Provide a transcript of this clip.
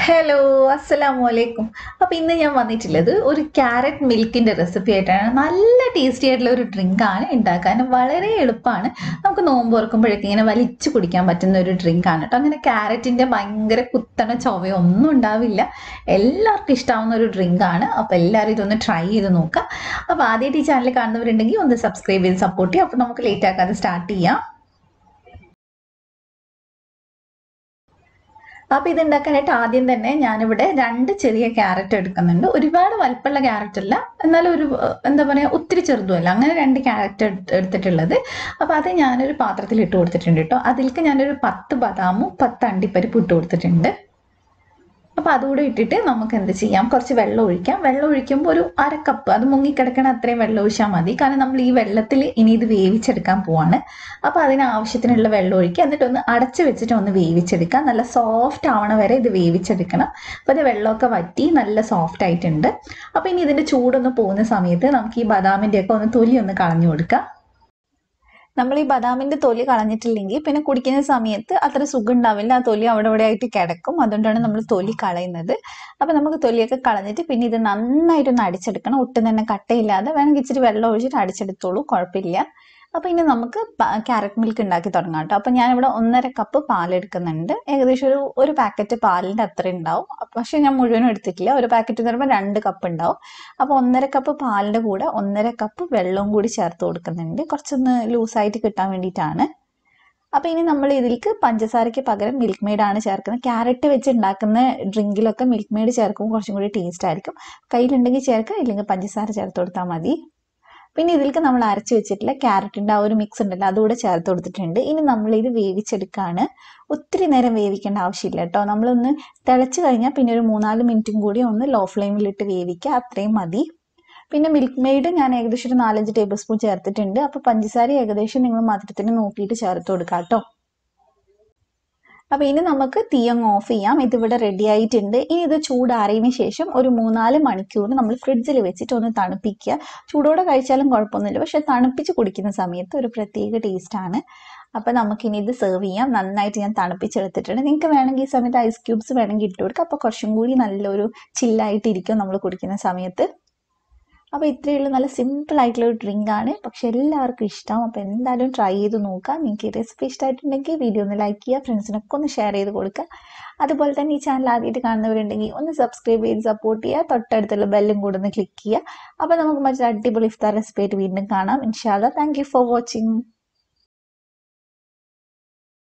hello അസ്സലാമു അലൈക്കും അപ്പോൾ ഇന്ന് ഞാൻ വന്നിട്ടുള്ളത് ഒരു ക്യാരറ്റ് മിൽക്കിൻ്റെ റെസിപ്പി ആയിട്ടാണ് നല്ല ടേസ്റ്റി ആയിട്ടുള്ള ഒരു ഡ്രിങ്ക് ആണ് ഉണ്ടാക്കാൻ വളരെ എളുപ്പമാണ് നമുക്ക് നോമ്പ് ഓർക്കുമ്പോഴേക്കും ഇങ്ങനെ വലിച്ചു കുടിക്കാൻ പറ്റുന്ന ഒരു ഡ്രിങ്ക് ആണ് കേട്ടോ അങ്ങനെ ക്യാരറ്റിൻ്റെ ഭയങ്കര കുത്തണ ചൊവയോ ഒന്നും ഉണ്ടാവില്ല എല്ലാവർക്കും ഇഷ്ടാവുന്ന ഒരു ഡ്രിങ്ക് ആണ് അപ്പോൾ എല്ലാവരും ഇതൊന്ന് ട്രൈ ചെയ്ത് നോക്കുക അപ്പോൾ ആദ്യമായിട്ട് ഈ ചാനൽ കാണുന്നവരുണ്ടെങ്കിൽ ഒന്ന് സബ്സ്ക്രൈബ് ചെയ്ത് സപ്പോർട്ട് ചെയ്യുക അപ്പോൾ നമുക്ക് ലേറ്റ് ആക്കാതെ സ്റ്റാർട്ട് ചെയ്യാം അപ്പോൾ ഇത് ഉണ്ടാക്കാനായിട്ട് ആദ്യം തന്നെ ഞാനിവിടെ രണ്ട് ചെറിയ ക്യാരറ്റ് എടുക്കുന്നുണ്ട് ഒരുപാട് വലിപ്പമുള്ള ക്യാരറ്റ് അല്ല എന്നാലും ഒരു ഏഹ്, എന്താ പറയുക ഒത്തിരി ചെറുതുമല്ല അങ്ങനെ രണ്ട് ക്യാരറ്റ് എടുത്തിട്ടുള്ളത് അപ്പോൾ അത് ഞാനൊരു പാത്രത്തിൽ ഇട്ട് കൊടുത്തിട്ടുണ്ട് കേട്ടോ അതിലേക്ക് ഞാനൊരു പത്ത് ബദാമും പത്ത് അണ്ടിപ്പരിപ്പും ഇട്ട് കൊടുത്തിട്ടുണ്ട് അപ്പോൾ അതുകൂടെ ഇട്ടിട്ട് നമുക്ക് എന്ത് ചെയ്യാം കുറച്ച് വെള്ളം ഒഴിക്കാം വെള്ളം ഒഴിക്കുമ്പോൾ ഒരു അര കപ്പ് അത് മുങ്ങിക്കിടക്കണ അത്രയും വെള്ളം ഒഴിച്ചാൽ മതി കാരണം നമ്മൾ ഈ വെള്ളത്തിൽ ഇനി ഇത് വേവിച്ചെടുക്കാൻ പോവാണ് അപ്പോൾ അതിന് ആവശ്യത്തിനുള്ള വെള്ളം ഒഴിക്കുക എന്നിട്ട് ഒന്ന് അടച്ച് വെച്ചിട്ട് ഒന്ന് വേവിച്ചെടുക്കുക നല്ല സോഫ്റ്റ് ആവണ വരെ ഇത് വേവിച്ചെടുക്കണം അപ്പോൾ ഇത് വെള്ളമൊക്കെ വറ്റി നല്ല സോഫ്റ്റ് ആയിട്ടുണ്ട് അപ്പോൾ ഇനി ഇതിൻ്റെ ചൂടൊന്ന് പോകുന്ന സമയത്ത് നമുക്ക് ഈ ബദാമിൻ്റെ ഒക്കെ ഒന്ന് തൊലി ഒന്ന് കളഞ്ഞു കൊടുക്കാം നമ്മൾ ഈ ബദാമിന്റെ തൊലി കളഞ്ഞിട്ടില്ലെങ്കിൽ പിന്നെ കുടിക്കുന്ന സമയത്ത് അത്ര സുഖം ഉണ്ടാവില്ല ആ തൊലി അവിടെ ഇവിടെ ആയിട്ട് കിടക്കും അതുകൊണ്ടാണ് നമ്മൾ തൊലി കളയുന്നത് അപ്പൊ നമുക്ക് തൊലിയൊക്കെ കളഞ്ഞിട്ട് പിന്നെ ഇത് നന്നായിട്ടൊന്ന് അടിച്ചെടുക്കണം ഒട്ടും തന്നെ കട്ടയില്ലാതെ വേണമെങ്കിൽ ഇച്ചിരി വെള്ളം ഒഴിച്ചിട്ട് അടിച്ചെടുത്തോളൂ കുഴപ്പമില്ല അപ്പൊ ഇനി നമുക്ക് ക്യാരറ്റ് മിൽക്ക് ഉണ്ടാക്കി തുടങ്ങാം കേട്ടോ അപ്പൊ ഞാനിവിടെ ഒന്നര കപ്പ് പാലെടുക്കുന്നുണ്ട് ഏകദേശം ഒരു ഒരു പാക്കറ്റ് പാലിന്റെ അത്ര ഉണ്ടാവും പക്ഷെ ഞാൻ മുഴുവനും എടുത്തിട്ടില്ല ഒരു പാക്കറ്റ് എന്ന് പറയുമ്പോൾ രണ്ട് കപ്പ് ഉണ്ടാവും അപ്പോൾ ഒന്നര കപ്പ് പാലിൻ്റെ കൂടെ ഒന്നര കപ്പ് വെള്ളവും കൂടി ചേർത്ത് കൊടുക്കുന്നുണ്ട് കുറച്ചൊന്ന് ലൂസായിട്ട് കിട്ടാൻ വേണ്ടിയിട്ടാണ് അപ്പോൾ ഇനി നമ്മൾ ഇതിലേക്ക് പഞ്ചസാരയ്ക്ക് പകരം മിൽക്ക് മെയ്ഡാണ് ചേർക്കുന്നത് ക്യാരറ്റ് വെച്ച് ഉണ്ടാക്കുന്ന ഡ്രിങ്കിലൊക്കെ മിൽക്ക് മെയ്ഡ് ചേർക്കുമ്പോൾ കുറച്ചും കൂടി ടേസ്റ്റ് ആയിരിക്കും കയ്യിലുണ്ടെങ്കിൽ ചേർക്കുക ഇല്ലെങ്കിൽ പഞ്ചസാര ചേർത്ത് കൊടുത്താൽ മതി പിന്നെ ഇതിലേക്ക് നമ്മൾ അരച്ച് വെച്ചിട്ടുള്ള ക്യാരറ്റിൻ്റെ ആ ഒരു മിക്സ് ഉണ്ടല്ലോ അതുകൂടെ ചേർത്ത് കൊടുത്തിട്ടുണ്ട് ഇനി നമ്മൾ ഇത് വേവിച്ചെടുക്കുകയാണ് ഒത്തിരി നേരം വേവിക്കേണ്ട ആവശ്യമില്ല കേട്ടോ നമ്മളൊന്ന് തിളച്ച് കഴിഞ്ഞാൽ പിന്നെ ഒരു മൂന്നാല് മിനിറ്റും കൂടി ഒന്ന് ലോ ഫ്ലെയിമിലിട്ട് വേവിക്കുക അത്രയും മതി പിന്നെ മിൽക്ക് മെയ്ഡ് ഞാൻ ഏകദേശം ഒരു നാലഞ്ച് ടേബിൾ സ്പൂൺ ചേർത്തിട്ടുണ്ട് അപ്പോൾ പഞ്ചസാര ഏകദേശം നിങ്ങൾ മധുരത്തിന് നോക്കിയിട്ട് ചേർത്ത് കൊടുക്കുക കേട്ടോ അപ്പോൾ ഇനി നമുക്ക് തീ അങ്ങ് ഓഫ് ചെയ്യാം ഇതിവിടെ റെഡി ആയിട്ടുണ്ട് ഇനി ഇത് ചൂടാറിയതിന് ശേഷം ഒരു മൂന്നാല് മണിക്കൂർ നമ്മൾ ഫ്രിഡ്ജിൽ വെച്ചിട്ട് ഒന്ന് തണുപ്പിക്കുക ചൂടോടെ കഴിച്ചാലും കുഴപ്പമൊന്നുമില്ല പക്ഷെ തണുപ്പിച്ച് കുടിക്കുന്ന സമയത്ത് ഒരു പ്രത്യേക ടേസ്റ്റാണ് അപ്പോൾ നമുക്കിനി ഇത് സെർവ് ചെയ്യാം നന്നായിട്ട് ഞാൻ തണുപ്പിച്ചെടുത്തിട്ടുണ്ട് നിങ്ങൾക്ക് വേണമെങ്കിൽ ഈ സമയത്ത് ഐസ് ക്യൂബ്സ് വേണമെങ്കിൽ ഇട്ട് കൊടുക്കുക അപ്പോൾ കുറച്ചും കൂടി നല്ലൊരു ചില്ലായിട്ടിരിക്കും നമ്മൾ കുടിക്കുന്ന സമയത്ത് അപ്പോൾ ഇത്രയുള്ള നല്ല സിമ്പിൾ ആയിട്ടുള്ള ഒരു ഡ്രിങ്ക് ആണ് പക്ഷെ എല്ലാവർക്കും ഇഷ്ടം അപ്പോൾ എന്തായാലും ട്രൈ ചെയ്ത് നോക്കുക നിങ്ങൾക്ക് ഈ റെസിപ്പി ഇഷ്ടമായിട്ടുണ്ടെങ്കിൽ വീഡിയോ ഒന്ന് ലൈക്ക് ചെയ്യുക ഫ്രണ്ട്സിനൊക്കെ ഒന്ന് ഷെയർ ചെയ്ത് കൊടുക്കുക അതുപോലെ തന്നെ ഈ ചാനൽ ആദ്യമായിട്ട് കാണുന്നവരുണ്ടെങ്കിൽ ഒന്ന് സബ്സ്ക്രൈബ് ചെയ്ത് സപ്പോർട്ട് ചെയ്യുക തൊട്ടടുത്തുള്ള ബെല്ലും കൂടെ ഒന്ന് ക്ലിക്ക് ചെയ്യുക അപ്പോൾ നമുക്ക് മറ്റൊരു അടിപൊളി ഇഫ്താർ റെസിപ്പി ആയിട്ട് വീണ്ടും കാണാം ഇൻഷാല്ല താങ്ക് യു ഫോർ വാച്ചിങ്